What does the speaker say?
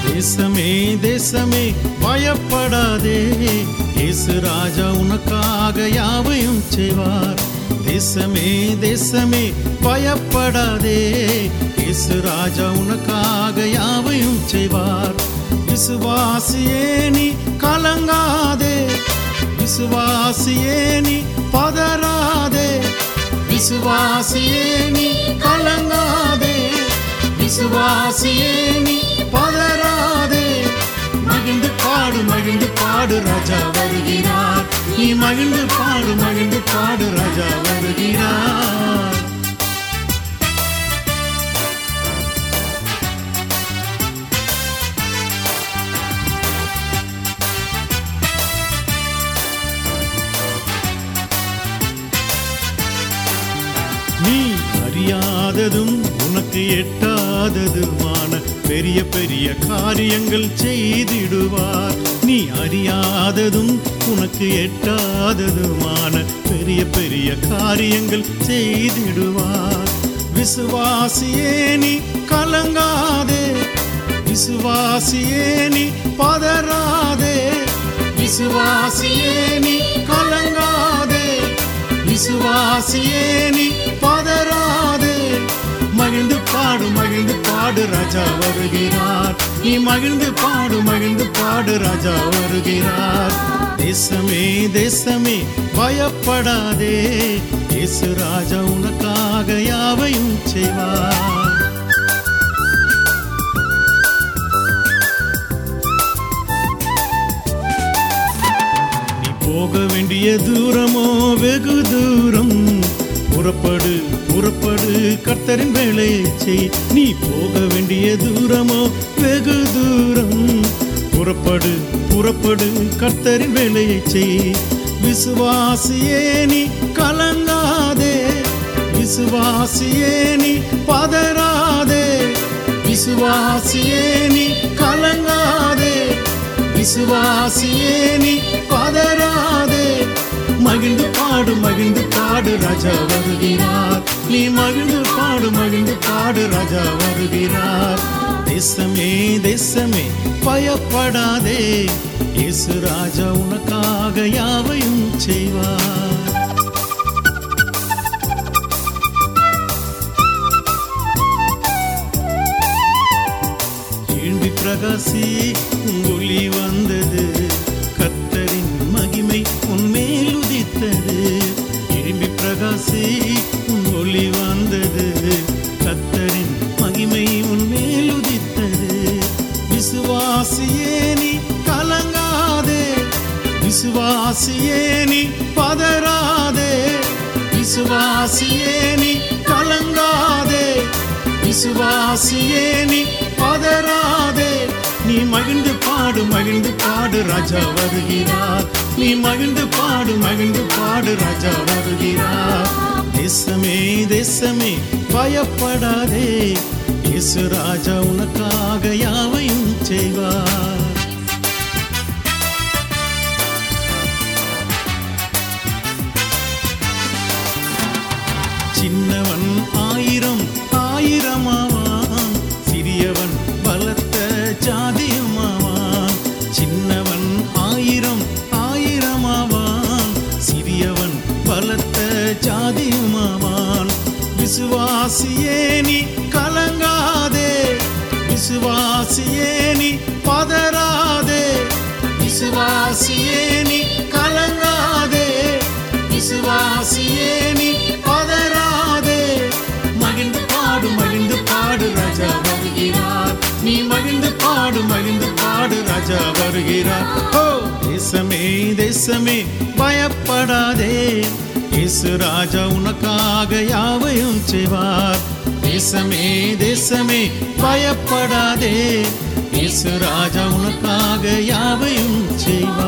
தேசமே தேசமே பயப்படாதே இயேசு ராஜா உனக்காக யாவையும் செய்வார் தேசமே தேசமே பயப்படாதே இயேசு ராஜா உனக்காக யாவையும் செய்வார் விசுவாசியே நீ கலங்காதே விசுவாசியே நீ பதறாதே விசுவாசியே நீ கலங்காதே விசுவாசியே நீ பதறாதே மகிழ்ந்து பாடு மகிழ்ந்து பாடு ராஜா வருகிறார் நீ மகிழ்ந்து பாடு மகிழ்ந்து பாடு ராஜா வருகிறார் நீ அறியாததும் உனக்கு எட்டாததுமான பெரிய பெரிய காரியங்கள் செய்திடுவார் நீ அறியாததும் உனக்கு எட்டாததுமான பெரிய பெரிய காரியங்கள் செய்திடுவார் விசுவாசியே நீ கலங்காதே விசுவாசியே நீ பதறாதே விசுவாசியே நீ கலங்காதே விசுவாசியே நீ பதறாதே மகிழ்ந்து பாடு மகிழ்ந்து பாடு ராஜா வருகிறார் நீ மகிழ்ந்து பாடு மகிழ்ந்து பாடு ராஜா வருகிறார் தேசமே தேசமே பயப்படாதே இயேசு ராஜா உனக்காக யாவையும் செய்வார் நீ போக வேண்டிய தூரமோ வெகு தூரம் புறப்படு புறப்படு கர்த்தரின் வேலையை செய் நீ போக வேண்டிய தூரமோ வெகு தூரம் புறப்படு புறப்படு கர்த்தரின் வேலையை செய் விசுவாசியே நீ கலங்காதே விசுவாசியே நீ பதறாதே விசுவாசியே நீ கலங்காதே விசுவாசியே நீ பதறாதே மகிழ்ந்து பாடு மகிழ்ந்து பாடு ராஜா வருகிறார் நீ மகிழ்ந்து பாடு மகிழ்ந்து பாடு ராஜா வருகிறார் தேசமே தேசமே பயப்படாதே இயேசு ராஜா உனக்காக யாவையும் செய்வார் எழும்பி பிரகாசி உன் ஒளி வந்தது கர்த்தரின் மகிமை உன்மேல் உதித்தது எழும்பி பிரகாசி உன் ஒளி வந்தது கர்த்தரின் மகிமை உன்மேல் உதித்தது விசுவாசியே நீ கலங்காதே விசுவாசியே நீ பதறாதே விசுவாசியே நீ கலங்காதே விசுவாசியே நீ பதறாதே நீ மகிழ்ந்து பாடு மகிழ்ந்து பாடு ராஜா வருகிறார் நீ மகிழ்ந்து பாடு மகிழ்ந்து பாடு ராஜா வருகிறார் தேசமே தேசமே பயப்படாதே இயேசு ராஜா உனக்காக யாவையும் செய்வார் சின்னவன் ஆயிரம் ஆயிரமாவான் சிறியவன் பலத்த ஜாதியுமாவான் சின்னவன் ஆயிரம் ஆயிரமாவான் சிறியவன் பலத்த ஜாதியுமாவான் விசுவாசியே நீ கலங்காதே விசுவாசியே நீ பதறாதே விசுவாசியே நீ கலங்காதே விசுவாசியே நீ பதறாதே மகிழ்ந்து பாடு மகிழ்ந்து பாடு ராஜா வருகிறார் நீ மகிழ்ந்து பாடு மகிழ்ந்து பாடு ராஜா வருகிறார் ஓ தேசமே தேசமே பயப்படாதே இயேசு ராஜா உனக்காக யாவையும் செய்வார் தேசமே தேசமே பயப்படாதே இயேசு ராஜா உனக்காக யாவையும் செய்வார்